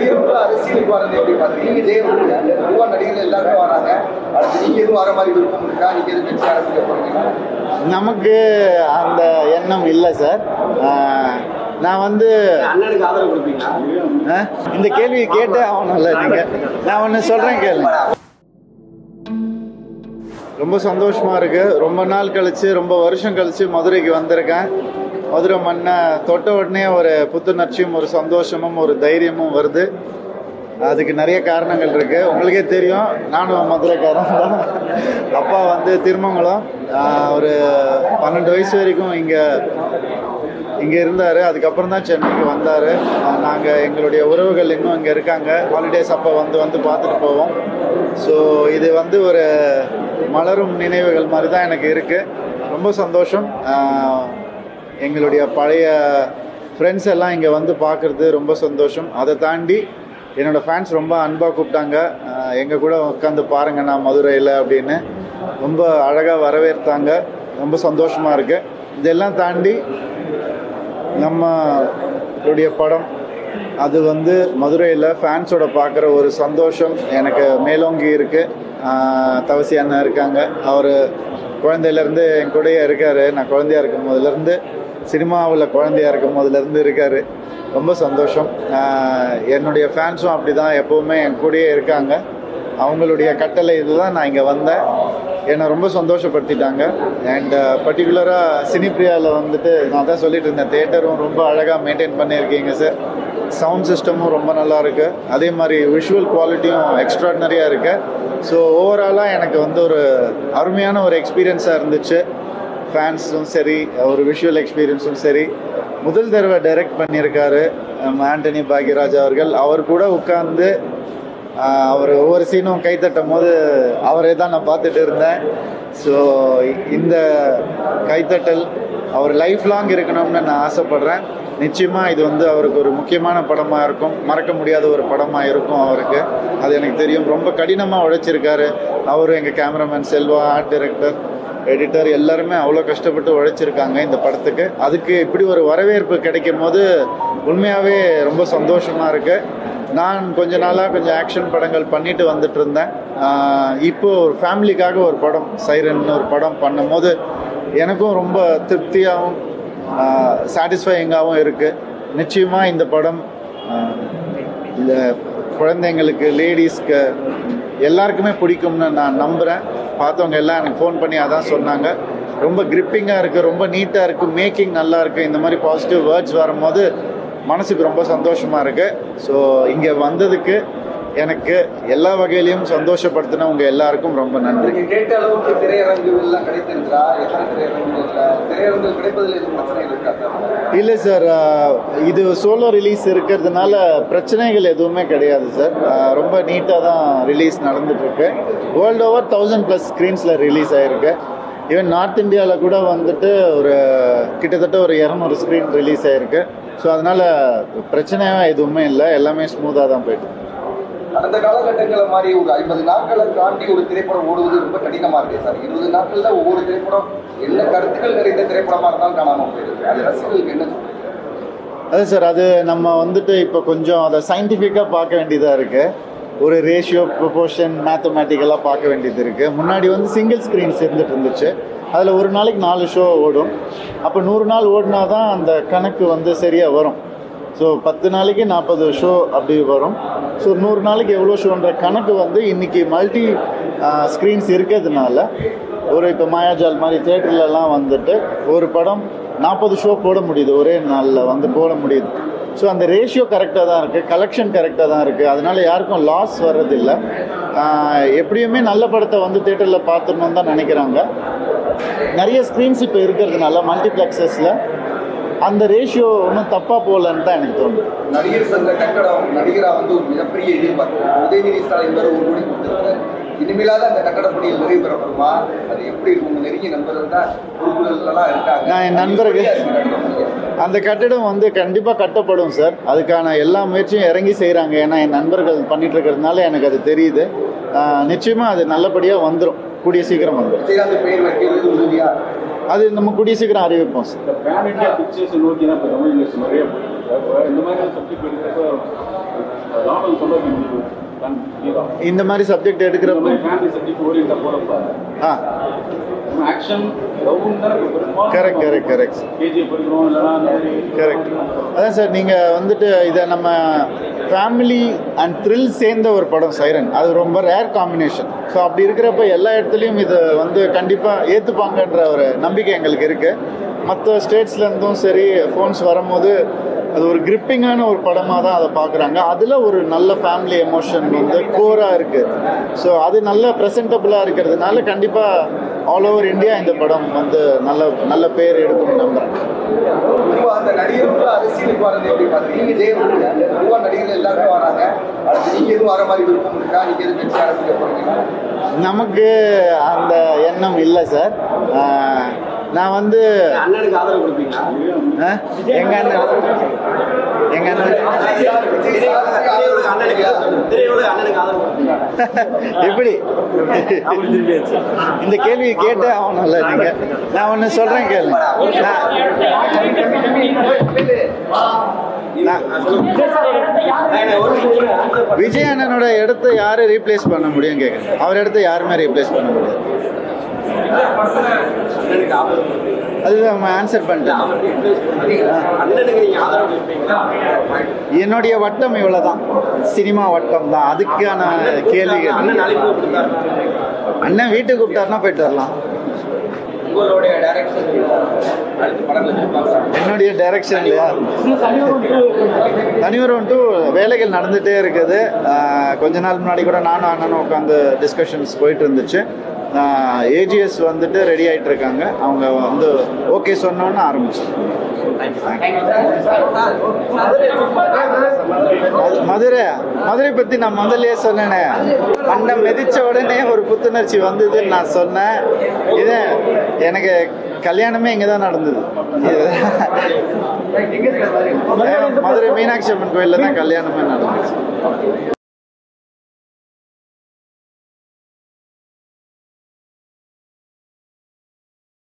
நடிகர்கள் அரசியலுக்கு வரது எப்படி பாக்குறீங்க விஜய் வந்து பொதுவா நடிகர்கள் எல்லாருமே வராங்க அடுத்து நீங்க எதுவும் வர மாதிரி விருப்பம் இருக்கா நீங்க எதுவும் கட்சி ஆரம்பிக்க போறீங்களா நமக்கு அந்த எண்ணம் இல்லை சார் ஆஹ், நான் வந்து அண்ணனுக்கு ஆதரவு கொடுப்பீங்களா ஆஹ், இந்த கேள்வி கேட்டே ஆகணும்ல நீங்க நான் ஒன்று சொல்றேன் கேளு ரொம்ப சந்தோஷமா இருக்கு ரொம்ப நாள் கழிச்சு ரொம்ப வருஷம் கழிச்சு மதுரைக்கு வந்திருக்கேன் மதுரை மண்ணை தொட்ட உடனே ஒரு புத்துணர்ச்சியும் ஒரு சந்தோஷமும் ஒரு தைரியமும் வருது அதுக்கு நிறைய காரணங்கள் இருக்கு உங்களுக்கே தெரியும் நானும் மதுரைக்காரன் தான் அப்பா வந்து திருமங்கலம் ஆஹ், ஒரு பன்னெண்டு வயசு வரைக்கும் இங்கே இங்கே இருந்தார் அதுக்கப்புறம் தான் சென்னைக்கு வந்தார் நாங்கள் எங்களுடைய உறவுகள் இன்னும் இங்கே இருக்காங்க ஹாலிடேஸ் அப்போ வந்து வந்து பார்த்துட்டு போவோம் ஸோ இது வந்து ஒரு மலரும் நினைவுகள் மாதிரி தான் எனக்கு இருக்குது ரொம்ப சந்தோஷம் ஆஹ், எங்களுடைய பழைய ஃப்ரெண்ட்ஸ் எல்லாம் இங்கே வந்து பார்க்குறது ரொம்ப சந்தோஷம் அதை தாண்டி என்னோடய ஃபேன்ஸ் ரொம்ப அன்பாக கூப்பிட்டாங்க எங்கள் கூட உட்காந்து பாருங்க நான் மதுரையில் அப்படின்னு ரொம்ப அழகாக வரவேற்றாங்க ரொம்ப சந்தோஷமாக இருக்குது இதெல்லாம் தாண்டி நம்மளுடைய படம் அது வந்து மதுரையில் ஃபேன்ஸோட பார்க்குற ஒரு சந்தோஷம் எனக்கு மேலோங்கி இருக்குது தவசி அண்ணன் இருக்காங்க அவர் குழந்தையிலேருந்து என் கூடயே இருக்கார் நான் குழந்தையா இருக்கும் போதுலேருந்து சினிமாவில் குழந்தையா இருக்கும் போதுலேருந்து இருக்கார் ரொம்ப சந்தோஷம் ஆஹ் என்னுடைய ஃபேன்ஸும் அப்படி தான் எப்போவுமே என் கூடயே இருக்காங்க அவங்களுடைய கட்டளை இதுதான் நான் இங்கே வந்தேன் என்னை ரொம்ப சந்தோஷப்படுத்திட்டாங்க அண்ட் பர்டிகுலராக சினிப்ரியாவில் வந்துட்டு நான் தான் சொல்லிட்டு இருந்தேன் தேட்டரும் ரொம்ப அழகாக மெயின்டைன் பண்ணியிருக்கீங்க சார் சவுண்ட் சிஸ்டமும் ரொம்ப நல்லா இருக்கு அதே மாதிரி விஷுவல் குவாலிட்டியும் எக்ஸ்ட்ராடினரியாக இருக்கு ஸோ ஓவராலாக எனக்கு வந்து ஒரு அருமையான ஒரு எக்ஸ்பீரியன்ஸாக இருந்துச்சு ஃபேன்ஸும் சரி ஒரு விஷுவல் எக்ஸ்பீரியன்ஸும் சரி முதல் தடவை டைரக்ட் பண்ணியிருக்காரு நம்ம ஆண்டனி பாக்யராஜ் அவர்கள் அவர் கூட உட்கார்ந்து அவர் ஒவ்வொரு சீனும் கை தட்டும் போது அவரே தான் நான் பார்த்துட்டு இருந்தேன் ஸோ இந்த கைத்தட்டல் அவர் லைஃப் லாங் இருக்கணும்னு நான் ஆசைப்படுறேன் நிச்சயமாக இது வந்து அவருக்கு ஒரு முக்கியமான படமாக இருக்கும் மறக்க முடியாத ஒரு படமாக இருக்கும் அவருக்கு அது எனக்கு தெரியும் ரொம்ப கடினமாக உழைச்சிருக்காரு அவரும் எங்கள் cameraman Selva art director editor எல்லாருமே அவ்வளோ கஷ்டப்பட்டு உழைச்சிருக்காங்க இந்த படத்துக்கு அதுக்கு இப்படி ஒரு வரவேற்பு கிடைக்கும் போது உண்மையாகவே ரொம்ப சந்தோஷமாக இருக்குது நான் கொஞ்ச நாளாக கொஞ்சம் ஆக்ஷன் படங்கள் பண்ணிட்டு வந்துட்டு இருந்தேன் ஆஹ் இப்போ ஒரு ஃபேமிலிக்காக ஒரு படம் சைரன் ஒரு படம் பண்ணும்போது எனக்கும் ரொம்ப திருப்தியாகவும் சாட்டிஸ்ஃபையிங்காகவும் இருக்குது நிச்சயமாக இந்த படம் ஆஹ் இந்த குழந்தைங்களுக்கு லேடிஸ்க்கு எல்லாருக்குமே பிடிக்கும்னு நான் நம்புகிறேன் பார்த்தவங்க எல்லாம் எனக்கு ஃபோன் பண்ணி அதான் சொன்னாங்க ரொம்ப கிரிப்பிங்காக இருக்குது ரொம்ப நீட்டாக இருக்குது மேக்கிங் நல்லா இருக்குது இந்த மாதிரி பாசிட்டிவ் வேர்ட்ஸ் வரும்போது மனசுக்கு ரொம்ப சந்தோஷமாக இருக்குது ஸோ இங்கே வந்ததுக்கு எனக்கு எல்லா வகையிலையும் சந்தோஷப்படுத்தின உங்கள் எல்லாருக்கும் ரொம்ப நன்றி நீங்க கேட்ட அளவுக்கு திரையரங்குகள் எல்லாம் கிடைத்திருக்கிறா எத்தனை திரையரங்குகள் திரையரங்குகள் கிடைப்பதில் எதுவும் பிரச்சனை இருக்கா சார் இல்லை சார் இது சோலோ ரிலீஸ் இருக்கிறதுனால பிரச்சனைகள் எதுவுமே கிடையாது சார் ஆஹ் ரொம்ப நீட்டாக தான் ரிலீஸ் நடந்துட்டுருக்கு வேர்ல்டு ஓவர் தௌசண்ட் ப்ளஸ் ஸ்க்ரீன்ஸில் ரிலீஸ் ஆகிருக்கு ஈவன் நார்த் இந்தியாவில் கூட வந்துட்டு ஒரு கிட்டத்தட்ட ஒரு இரநூறு ஸ்க்ரீன் ரிலீஸ் ஆகிருக்கு ஸோ அதனால் பிரச்சனையாக எதுவுமே இல்லை எல்லாமே ஸ்மூத்தாக தான் போயிட்டு இருக்கு. கடந்த காலகட்டங்களை மாதிரி ஒரு ஐம்பது நாட்களை தாண்டி ஒரு திரைப்படம் ஓடுவது ரொம்ப கடினமா இருக்கு சார் இருபது நாட்கள்ல ஒவ்வொரு திரைப்படம் என்ன கருத்துக்கள் நிறைந்த திரைப்படமா இருந்தாலும் காணாம போயிருக்கு அது ரசிகர்களுக்கு என்ன சொல்றீங்க? அது சார் அது நம்ம வந்துட்டு இப்போ கொஞ்சம் அதை சயின்டிஃபிக்காக பார்க்க வேண்டியதாக இருக்குது ஒரு ரேஷியோ ப்ரொபோர்ஷன் மேத்தமேட்டிக்கலாக பார்க்க வேண்டியது இருக்குது முன்னாடி வந்து சிங்கிள் ஸ்க்ரீன்ஸ் இருந்துட்டு இருந்துச்சு அதில் ஒரு நாளைக்கு நாலு ஷோ ஓடும் அப்போ நூறு நாள் ஓடினா தான் அந்த கணக்கு வந்து சரியாக வரும் ஸோ பத்து நாளைக்கு நாற்பது ஷோ அப்படி வரும் ஸோ நூறு நாளைக்கு எவ்வளோ ஷோன்ற கணக்கு வந்து இன்னைக்கு மல்டி ஸ்க்ரீன்ஸ் இருக்கிறதுனால ஒரு இப்போ மாயாஜால் மாதிரி தேட்டர்லலாம் வந்துட்டு ஒரு படம் நாற்பது ஷோ போட முடியுது ஒரே நாளில் வந்து போட முடியுது ஸோ அந்த ரேஷியோ கரெக்டாக தான் இருக்குது கலெக்ஷன் கரெக்டாக தான் இருக்குது அதனால யாருக்கும் லாஸ் வர்றதில்லை ஆஹ் எப்படியுமே நல்ல படத்தை வந்து தேட்டரில் பார்த்துடணுன்னு தான் நினைக்கிறாங்க நிறைய ஸ்க்ரீன்ஸ் இப்போ இருக்கிறதுனால மல்டிப்ளெக்ஸஸில் அந்த ரேஷியோ ஒன்றும் தப்பாக போகலன்னு தான் எனக்கு தோணுது நடிகர் சங்க கட்டடம் நடிகரா வந்து ஒரு மிகப்பெரிய எதிர்பார்ப்பு உதயநிதி ஸ்டாலின் வேற ஒரு கோடி கொடுத்திருக்காரு இனிமேலாவது அந்த கட்டட பணியில் நிறைவு பெறப்படுமா அது எப்படி இருக்கும் உங்க நெருங்கிய நண்பர்கள் தான் பொறுப்புகள்லாம் இருக்காங்க நான் என் நண்பர்கள் எப்படியா இருக்கு கட்டடம் பணிகள்? அந்த கட்டிடம் வந்து கண்டிப்பாக கட்டப்படும் சார் அதுக்கான எல்லா முயற்சியும் இறங்கி செய்கிறாங்க ஏன்னா என் நண்பர்கள் பண்ணிட்டு இருக்கிறதுனால எனக்கு அது தெரியுது ஆஹ் நிச்சயமா அது நல்லபடியாக வந்துடும் கூடிய சீக்கிரம் வந்துடும் விஜயகாந்த் பெயர் வைக்கிறது உறுதியா அது நம்ம கூடிய சீக்கிரம் அறிவிப்போம் சார் இந்த பேன் இண்டியா பிக்சர்ஸ் நோக்கி தான் இப்போ தமிழ் இண்டஸ்ட்ரி நிறைய போயிருக்கு சார் இப்போ இந்த மாதிரி சப்ஜெக்ட் எடுக்கிறப்ப அளவுக்கு உங்களுக்கு கண்டிப்பா இந்த மாதிரி சப்ஜெக்ட் இந்த எடுக்கிறப்ப மாதிரி ஃபேமிலி சப்ஜெக்ட் ஓரியண்டா போறப்ப ஆ ஆக்ஷன் லவ்வும் தான் பெரும்பாலும் Correct, correct, correct. கேஜிஎஃப் படிக்கிறோம் இல்லைன்னா அந்த மாதிரி கரெக்ட் அதான் சார் நீங்கள் வந்துட்டு இதை நம்ம ஃபேமிலி அண்ட் த்ரில் சேர்ந்த ஒரு படம் சைரன் அது ரொம்ப ரேர் காம்பினேஷன் ஸோ அப்படி இருக்கிறப்ப எல்லா இடத்துலையும் இதை வந்து கண்டிப்பாக ஏற்றுப்பாங்கன்ற ஒரு நம்பிக்கை எங்களுக்கு இருக்குது மற்ற ஸ்டேட்ஸ்லேருந்தும் சரி ஃபோன்ஸ் வரும்போது அது ஒரு கிரிப்பிங்கான ஒரு படமாக தான் அதை பார்க்குறாங்க அதில் ஒரு நல்ல ஃபேமிலி எமோஷன் வந்து கோராக இருக்குது ஸோ அது நல்ல ப்ரெசன்டபுளாக இருக்கிறதுனால கண்டிப்பாக ஆல் ஓவர் இந்தியா இந்த படம் வந்து நல்ல நல்ல பேர் எடுக்கும்னு நம்புகிறேன் பொதுவா அந்த நடிகர்கள் அரசியலுக்கு வரது எப்படி பாத்தீங்க விஜய் வந்து பொதுவா நடிகர்கள் எல்லாருமே வராங்க அடுத்து நீங்க எதுவும் வர மாதிரி விருப்பம் இருக்கா நீங்க எதுவும் கட்சி ஆரம்பிக்க போறீங்களா நமக்கு அந்த எண்ணம் இல்லை சார் ஆஹ், நான் வந்து அண்ணனுக்கு ஆதரவு கொடுப்பீங்களா ஆஹ், எங்க அண்ணன் எங்க அண்ணன் விஜய் சார் திரையுலக அண்ணனுக்கு திரையுலக அண்ணனுக்கு ஆதரவு கொடுப்பீங்களா எப்படி இந்த கேள்வி கேட்டே ஆகணும்ல நீங்க நான் ஒன்று சொல்றேன் கேளு நான் நான் விஜய் அண்ணனோட இடத்த யாரு ரீப்ளேஸ் பண்ண முடியும் கேட்குறேன் அவர் இடத்த யாருமே ரீப்ளேஸ் பண்ண முடியாது அண்ணனுக்கு ஆதரவு கொடுப்பீங்களா அது நம்ம ஆன்சர் பண்ணிட்டேன் அண்ணனுக்கு நீங்க ஆதரவு கொடுப்பீங்களா என்னுடைய வட்டம் இவ்வளவுதான் சினிமா வட்டம் தான் அதுக்கான கேள்விகள் அண்ணன் அழைப்பு கொடுத்தாரு அண்ணன் வீட்டுக்கு கூப்பிட்டாருன்னா போயிட்டு வரலாம் உங்களுடைய டைரக்ஷன் அடுத்த படங்கள் எதிர்பார்க்கலாம் என்னுடைய டைரக்ஷன் இல்லையா தனிவரம் டூ வேலைகள் நடந்துகிட்டே இருக்குது ஆஹ் கொஞ்ச நாள் முன்னாடி கூட நானும் அண்ணனும் உட்காந்து டிஸ்கஷன்ஸ் போயிட்டு இருந்துச்சு ஏஜிஎஸ் வந்துட்டு ரெடி ஆயிட்டு இருக்காங்க அவங்க வந்து ஓகே சொன்னோன்னு ஆரம்பிச்சு மதுரை மதுரை பத்தி நான் முதல்லயே சொன்னேனே அண்ணன் மிதிச்ச உடனே ஒரு புத்துணர்ச்சி வந்ததுன்னு நான் சொன்னேன் இது எனக்கு கல்யாணமே இங்கே தான் நடந்தது இது- மதுரை மீனாட்சி அம்மன் கோயிலில் தான் கல்யாணமே நடந்துச்சு